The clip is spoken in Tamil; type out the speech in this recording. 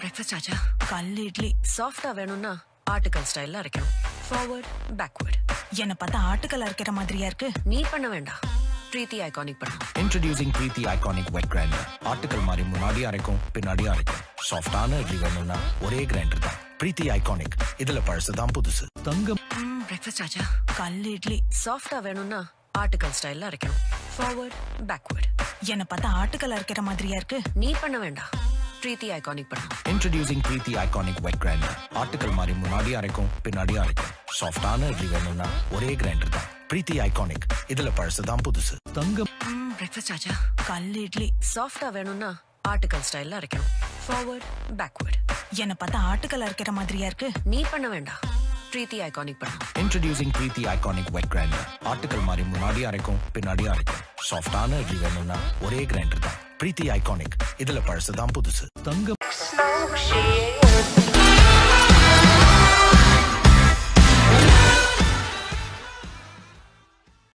பிரேக்ஃபாஸ்ட் ஆச்சா கல் இட்லி சாஃப்டா வேணும்னா ஆட்டுக்கல் ஸ்டைல்ல அரைக்கணும் ஃபார்வர்ட் பேக்வர்ட் என்ன பார்த்தா ஆட்டுக்கல் அரைக்கிற மாதிரியா இருக்கு நீ பண்ண வேண்டாம் பிரீத்தி ஐகானிக் பண்ணு Introducing Preeti Iconic Wet Grinder. ஆட்டுக்கல் மாதிரி முன்னாடி அரைக்கும் பின்னாடி அரைக்கும் சாஃப்டான இட்லி வேணும்னா ஒரே கிரைண்டர் தான் பிரீத்தி ஐகானிக் இதுல பழசுதான் புதுசு தங்கம் பிரேக்ஃபாஸ்ட் ஆச்சா கல் இட்லி சாஃப்டா வேணும்னா ஆட்டுக்கல் ஸ்டைல்ல அரைக்கணும் ஃபார்வர்ட் பேக்வர்ட் என்ன பார்த்தா ஆட்டுக்கல் அரைக்கிற மாதிரியா இருக்கு நீ பண்ண வேண்டாம் பிரீத்தி ஐகானிக் பண்ணு Introducing Preeti Iconic Wet Grinder. ஆட்டுக்கல் மாதிரி முன்னாடி அரைக்கும் பின்னாடி அரைக்கும் சாஃப்டான இட்லி வேணும்னா ஒரே கிரைண்டர் தான் பிரீத்தி ஐகானிக் இதுல பழசுதான் புதுசு தங்கம் பிரேக்ஃபாஸ்ட் ஆச்சா கல் இட்லி சாஃப்டா வேணும்னா ஆட்டுக்கல் ஸ்டைல்ல அரைக்கணும் ஃபார்வர்ட் பேக்வர்ட் என்ன பார்த்தா ஆட்டுக்கல் அரைக்கிற மாதிரியா இருக்கு நீ பண்ண வேண்டாம் பிரீத்தி ஐகானிக் பண்ணு Introducing Preeti Iconic Wet Grinder. ஆட்டுக்கல் மாதிரி முன்னாடி அரைக்கும் பின்னாடி அரைக்கும் சாஃப்டான இட்லி வேணும்னா ஒரே கிரைண்டர் தான் பிரீத்தி ஐகானிக் இதுல பழசுதான் புதுசு தங்கம் Smoke shit.